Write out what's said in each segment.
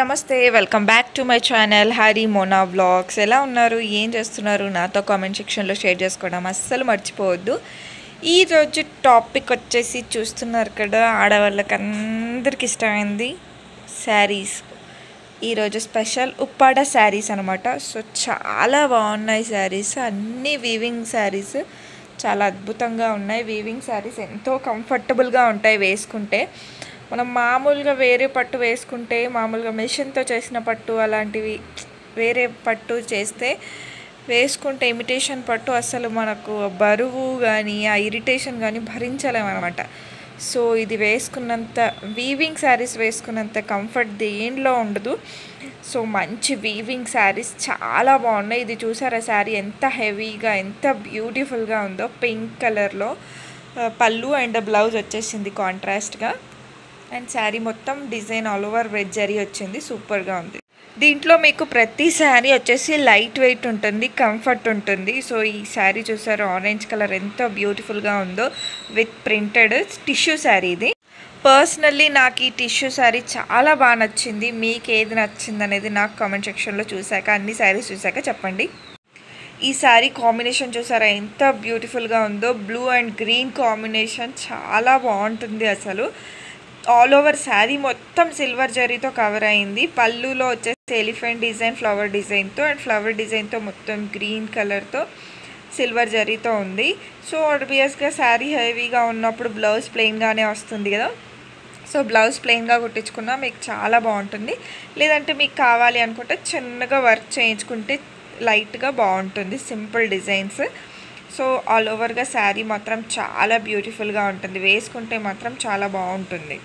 నమస్తే welcome back to my channel Hari Mona vlogs ఎలా ఉన్నారు ఏం చేస్తున్నారు నాతో కామెంట్ సెక్షన్లో షేర్ చేసుకోవడం అస్సలు మర్చిపోవద్దు ఈరోజు టాపిక్ వచ్చేసి చూస్తున్నారు కదా ఆడవాళ్ళకి అందరికి ఇష్టమైంది శారీస్ ఈరోజు స్పెషల్ ఉప్పాడ శారీస్ అనమాట సో చాలా బాగున్నాయి శారీస్ అన్నీ వీవింగ్ శారీస్ చాలా అద్భుతంగా ఉన్నాయి వీవింగ్ శారీస్ ఎంతో కంఫర్టబుల్గా ఉంటాయి వేసుకుంటే మనం మామూలుగా వేరే పట్టు వేసుకుంటే మామూలుగా మెషిన్తో చేసిన పట్టు అలాంటివి వేరే పట్టు చేస్తే వేసుకుంటే ఇమిటేషన్ పట్టు అసలు మనకు బరువు కానీ ఆ ఇరిటేషన్ కానీ భరించలేమన్నమాట సో ఇది వేసుకున్నంత వీవింగ్ శారీస్ వేసుకున్నంత కంఫర్ట్ దేనిలో ఉండదు సో మంచి వీవింగ్ శారీస్ చాలా బాగున్నాయి ఇది చూసారా శారీ ఎంత హెవీగా ఎంత బ్యూటిఫుల్గా ఉందో పింక్ కలర్లో పళ్ళు అండ్ బ్లౌజ్ వచ్చేసింది కాంట్రాస్ట్గా అండ్ శారీ మొత్తం design all over red zari వచ్చింది సూపర్గా ఉంది దీంట్లో మీకు ప్రతి శారీ వచ్చేసి లైట్ వెయిట్ ఉంటుంది కంఫర్ట్ ఉంటుంది సో ఈ శారీ చూసారు ఆరెంజ్ కలర్ ఎంత బ్యూటిఫుల్గా ఉందో విత్ ప్రింటెడ్ టిష్యూ శారీ ఇది పర్సనల్లీ నాకు ఈ టిష్యూ శారీ చాలా బాగా నచ్చింది మీకు ఏది నచ్చింది అనేది నాకు కామెంట్ సెక్షన్లో చూశాక అన్ని శారీస్ చూశాక చెప్పండి ఈ శారీ కాంబినేషన్ చూసారా ఎంత బ్యూటిఫుల్గా ఉందో బ్లూ అండ్ గ్రీన్ కాంబినేషన్ చాలా బాగుంటుంది అసలు ఆల్ ఓవర్ శారీ మొత్తం సిల్వర్ జరీతో కవర్ అయింది పళ్ళులో వచ్చేసి ఎలిఫెంట్ డిజైన్ ఫ్లవర్ డిజైన్తో అండ్ ఫ్లవర్ డిజైన్తో మొత్తం గ్రీన్ కలర్తో సిల్వర్ జరీతో ఉంది సో ఆబ్వియస్గా శారీ హెవీగా ఉన్నప్పుడు బ్లౌజ్ ప్లెయిన్గానే వస్తుంది కదా సో బ్లౌజ్ ప్లెయిన్గా కుట్టించుకున్నా మీకు చాలా బాగుంటుంది లేదంటే మీకు కావాలి అనుకుంటే చిన్నగా వర్క్ చేయించుకుంటే లైట్గా బాగుంటుంది సింపుల్ డిజైన్స్ సో ఆల్ ఓవర్గా శారీ మాత్రం చాలా బ్యూటిఫుల్గా ఉంటుంది వేసుకుంటే మాత్రం చాలా బాగుంటుంది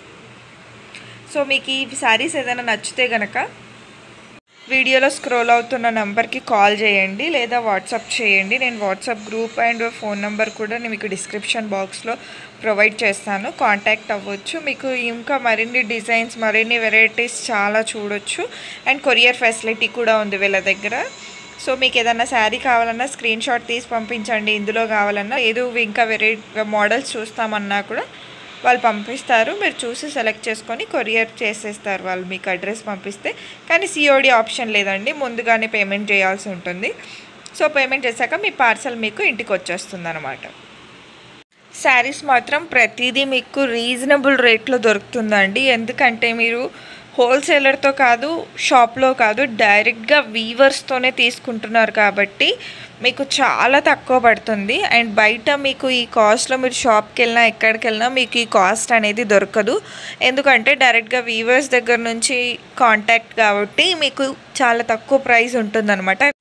సో మీకు ఈ శారీస్ ఏదైనా నచ్చితే కనుక వీడియోలో స్క్రోల్ అవుతున్న నెంబర్కి కాల్ చేయండి లేదా వాట్సాప్ చేయండి నేను WhatsApp group and phone number కూడా నేను మీకు డిస్క్రిప్షన్ బాక్స్లో ప్రొవైడ్ చేస్తాను కాంటాక్ట్ అవ్వచ్చు మీకు ఇంకా మరిన్ని డిజైన్స్ మరిన్ని వెరైటీస్ చాలా చూడొచ్చు అండ్ కొరియర్ ఫెసిలిటీ కూడా ఉంది వీళ్ళ దగ్గర సో మీకు ఏదైనా శారీ కావాలన్నా స్క్రీన్ షాట్ తీసి పంపించండి ఇందులో కావాలన్నా ఏదో ఇంకా వేరే మోడల్స్ చూస్తామన్నా కూడా వాళ్ళు పంపిస్తారు మీరు చూసి సెలెక్ట్ చేసుకొని కొరియర్ చేసేస్తారు వాళ్ళు మీకు అడ్రస్ పంపిస్తే కానీ సిఓడి ఆప్షన్ లేదండి ముందుగానే పేమెంట్ చేయాల్సి ఉంటుంది సో పేమెంట్ చేశాక మీ పార్సల్ మీకు ఇంటికి వచ్చేస్తుంది అనమాట శారీస్ మాత్రం ప్రతిదీ మీకు రీజనబుల్ రేట్లో దొరుకుతుందండి ఎందుకంటే మీరు హోల్సేలర్తో కాదు షాప్లో కాదు డైరెక్ట్గా వీవర్స్తోనే తీసుకుంటున్నారు కాబట్టి మీకు చాలా తక్కువ పడుతుంది అండ్ బయట మీకు ఈ కాస్ట్లో మీరు షాప్కి వెళ్ళినా ఎక్కడికి వెళ్ళినా మీకు ఈ కాస్ట్ అనేది దొరకదు ఎందుకంటే డైరెక్ట్గా వీవర్స్ దగ్గర నుంచి కాంటాక్ట్ కాబట్టి మీకు చాలా తక్కువ ప్రైస్ ఉంటుందన్నమాట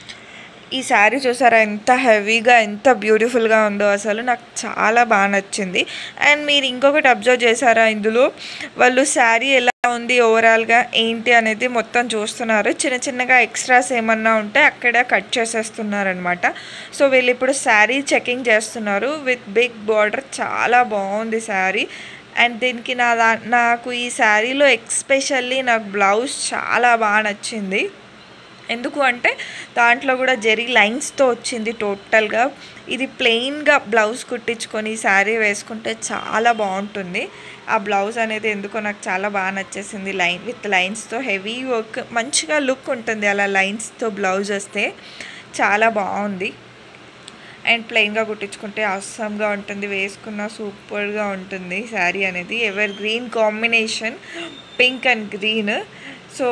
ఈ శారీ చూసారా ఎంత హెవీగా ఎంత బ్యూటిఫుల్గా ఉందో అసలు నాకు చాలా బాగా నచ్చింది అండ్ మీరు ఇంకొకటి అబ్జర్వ్ చేశారా ఇందులో వాళ్ళు శారీ ఎలా ఉంది ఓవరాల్గా ఏంటి అనేది మొత్తం చూస్తున్నారు చిన్న చిన్నగా ఎక్స్ట్రాస్ ఏమన్నా ఉంటే అక్కడ కట్ చేసేస్తున్నారనమాట సో వీళ్ళు ఇప్పుడు శారీ చెకింగ్ చేస్తున్నారు విత్ బిగ్ బార్డర్ చాలా బాగుంది శారీ అండ్ దీనికి నా నాకు ఈ శారీలో ఎక్స్పెషల్లీ నాకు బ్లౌజ్ చాలా బాగా నచ్చింది ఎందుకు అంటే దాంట్లో కూడా జెరీ లైన్స్తో వచ్చింది టోటల్గా ఇది ప్లెయిన్గా బ్లౌజ్ కుట్టించుకొని శారీ వేసుకుంటే చాలా బాగుంటుంది ఆ బ్లౌజ్ అనేది ఎందుకో నాకు చాలా బాగా నచ్చేసింది లైన్ విత్ లైన్స్తో హెవీ వర్క్ మంచిగా లుక్ ఉంటుంది అలా లైన్స్తో బ్లౌజ్ వస్తే చాలా బాగుంది అండ్ ప్లెయిన్గా కుట్టించుకుంటే అస్సంగా ఉంటుంది వేసుకున్న సూపర్గా ఉంటుంది శారీ అనేది evergreen combination pink and green so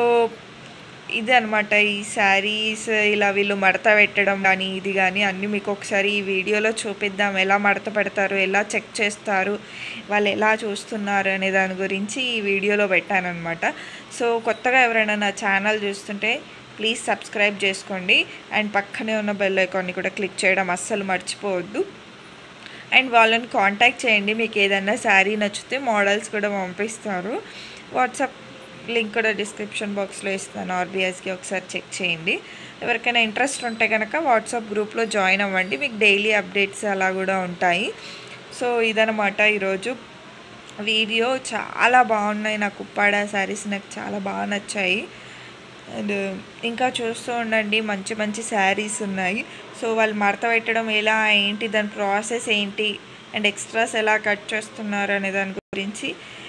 ఇది అనమాట ఈ శారీస్ ఇలా వీళ్ళు మడత పెట్టడం కానీ ఇది కానీ అన్నీ మీకు ఒకసారి ఈ వీడియోలో చూపిద్దాం ఎలా మడత పెడతారు ఎలా చెక్ చేస్తారు వాళ్ళు ఎలా చూస్తున్నారు అనే దాని గురించి ఈ వీడియోలో పెట్టానమాట సో కొత్తగా ఎవరైనా నా ఛానల్ చూస్తుంటే ప్లీజ్ సబ్స్క్రైబ్ చేసుకోండి అండ్ పక్కనే ఉన్న బెల్ ఐకాన్ని కూడా క్లిక్ చేయడం అస్సలు మర్చిపోవద్దు అండ్ వాళ్ళని కాంటాక్ట్ చేయండి మీకు ఏదైనా శారీ నచ్చితే మోడల్స్ కూడా పంపిస్తారు వాట్సాప్ లింక్ కూడా డిస్క్రిప్షన్ బాక్స్లో ఇస్తాను ఆర్బీఎస్కి ఒకసారి చెక్ చేయండి ఎవరికైనా ఇంట్రెస్ట్ ఉంటే కనుక వాట్సాప్ గ్రూప్లో జాయిన్ అవ్వండి మీకు డైలీ అప్డేట్స్ అలా కూడా ఉంటాయి సో ఇదనమాట ఈరోజు వీడియో చాలా బాగున్నాయి నాకు ఉప్పాడ శారీస్ నాకు చాలా బాగా నచ్చాయి అండ్ ఇంకా చూస్తూ ఉండండి మంచి మంచి శారీస్ ఉన్నాయి సో వాళ్ళు మడత పెట్టడం ఎలా ఏంటి దాని ప్రాసెస్ ఏంటి అండ్ ఎక్స్ట్రాస్ ఎలా కట్ చేస్తున్నారు అనే దాని గురించి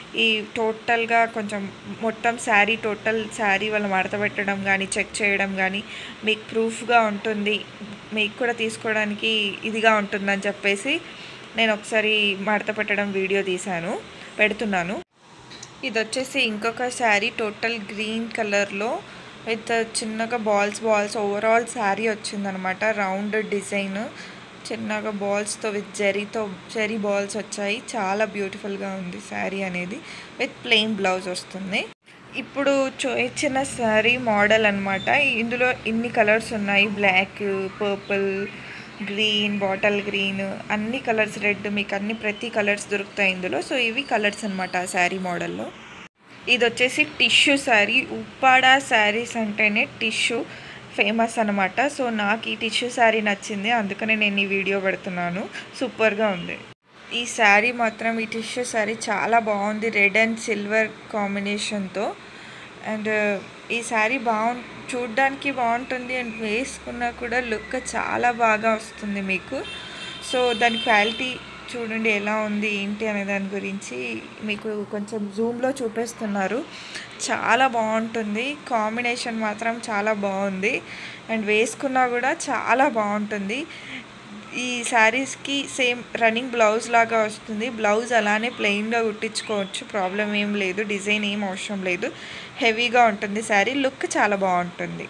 ఈ టోటల్గా కొంచెం మొత్తం శారీ టోటల్ శారీ వాళ్ళు మడత పెట్టడం కానీ చెక్ చేయడం కానీ మీకు ప్రూఫ్గా ఉంటుంది మీకు కూడా తీసుకోవడానికి ఇదిగా ఉంటుందని చెప్పేసి నేను ఒకసారి మడత పెట్టడం వీడియో తీశాను పెడుతున్నాను ఇది వచ్చేసి ఇంకొక శారీ టోటల్ గ్రీన్ కలర్లో విత్ చిన్నగా బాల్స్ బాల్స్ ఓవరాల్ శారీ వచ్చిందనమాట రౌండ్ డిజైన్ చిన్నగా బాల్స్తో విత్ జెరీతో జెరీ బాల్స్ వచ్చాయి చాలా బ్యూటిఫుల్గా ఉంది శారీ అనేది విత్ ప్లెయిన్ బ్లౌజ్ వస్తుంది ఇప్పుడు చో ఇచ్చిన శారీ మోడల్ అనమాట ఇందులో ఇన్ని కలర్స్ ఉన్నాయి black purple green bottle green అన్ని కలర్స్ రెడ్ మీకు అన్ని ప్రతి కలర్స్ దొరుకుతాయి ఇందులో సో ఇవి కలర్స్ అనమాట ఆ శారీ మోడల్లో ఇది వచ్చేసి టిష్యూ శారీ ఉప్పాడ శారీస్ అంటేనే టిష్యూ ఫేమస్ అనమాట సో నాకు ఈ టిష్యూ శారీ నచ్చింది అందుకనే నేను ఈ వీడియో పెడుతున్నాను సూపర్గా ఉంది ఈ శారీ మాత్రం ఈ టిష్యూ శారీ చాలా బాగుంది రెడ్ అండ్ సిల్వర్ కాంబినేషన్తో అండ్ ఈ శారీ బాగు చూడ్డానికి బాగుంటుంది అండ్ వేసుకున్నా కూడా లుక్ చాలా బాగా వస్తుంది మీకు సో దాని క్వాలిటీ చూడండి ఎలా ఉంది ఏంటి అనే దాని గురించి మీకు కొంచెం జూమ్లో చూపిస్తున్నారు చాలా బాగుంటుంది కాంబినేషన్ మాత్రం చాలా బాగుంది అండ్ వేసుకున్నా కూడా చాలా బాగుంటుంది ఈ శారీస్కి సేమ్ రన్నింగ్ బ్లౌజ్ లాగా వస్తుంది బ్లౌజ్ అలానే ప్లెయిన్గా కుట్టించుకోవచ్చు ప్రాబ్లం ఏం లేదు డిజైన్ ఏం అవసరం లేదు హెవీగా ఉంటుంది శారీ లుక్ చాలా బాగుంటుంది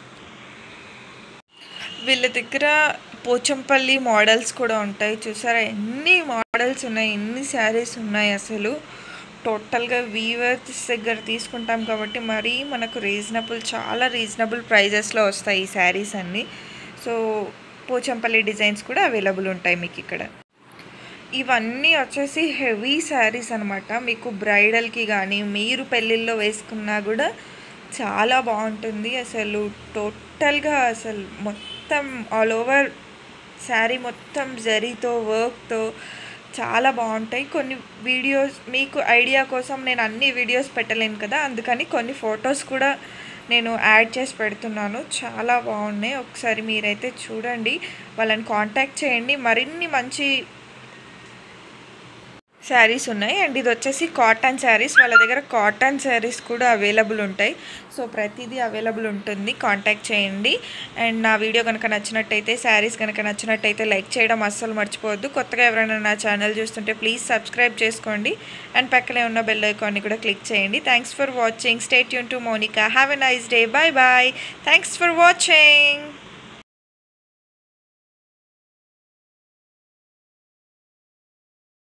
వీళ్ళ దగ్గర పోచంపల్లి మోడల్స్ కూడా ఉంటాయి చూసారా ఎన్ని మోడల్స్ ఉన్నాయి ఎన్ని శారీస్ ఉన్నాయి అసలు టోటల్గా వీవర్స్ దగ్గర తీసుకుంటాం కాబట్టి మరీ మనకు రీజనబుల్ చాలా రీజనబుల్ ప్రైజెస్లో వస్తాయి ఈ శారీస్ అన్నీ సో పోచంపల్లి డిజైన్స్ కూడా అవైలబుల్ ఉంటాయి మీకు ఇక్కడ ఇవన్నీ వచ్చేసి హెవీ శారీస్ అనమాట మీకు బ్రైడల్కి కానీ మీరు పెళ్ళిళ్ళలో వేసుకున్నా కూడా చాలా బాగుంటుంది అసలు టోటల్గా అసలు మొత్తం ఆల్ ఓవర్ శారీ మొత్తం జరీతో వర్క్తో చాలా బాగుంటాయి కొన్ని వీడియోస్ మీకు ఐడియా కోసం నేను అన్ని వీడియోస్ పెట్టలేను కదా అందుకని కొన్ని ఫొటోస్ కూడా నేను యాడ్ చేసి పెడుతున్నాను చాలా బాగున్నాయి ఒకసారి మీరైతే చూడండి వాళ్ళని కాంటాక్ట్ చేయండి మరిన్ని మంచి శారీస్ ఉన్నాయి అండ్ ఇది వచ్చేసి కాటన్ శారీస్ వాళ్ళ దగ్గర కాటన్ శారీస్ కూడా అవైలబుల్ ఉంటాయి సో ప్రతిదీ అవైలబుల్ ఉంటుంది కాంటాక్ట్ చేయండి అండ్ నా వీడియో కనుక నచ్చినట్టయితే శారీస్ కనుక నచ్చినట్టయితే లైక్ చేయడం అస్సలు మర్చిపోవద్దు కొత్తగా ఎవరైనా నా ఛానల్ చూస్తుంటే ప్లీజ్ సబ్స్క్రైబ్ చేసుకోండి అండ్ పక్కనే ఉన్న బెల్ ఐకాన్ని కూడా క్లిక్ చేయండి థ్యాంక్స్ ఫర్ వాచింగ్ స్టేట్ యూన్ to Monika have a nice day bye bye thanks for watching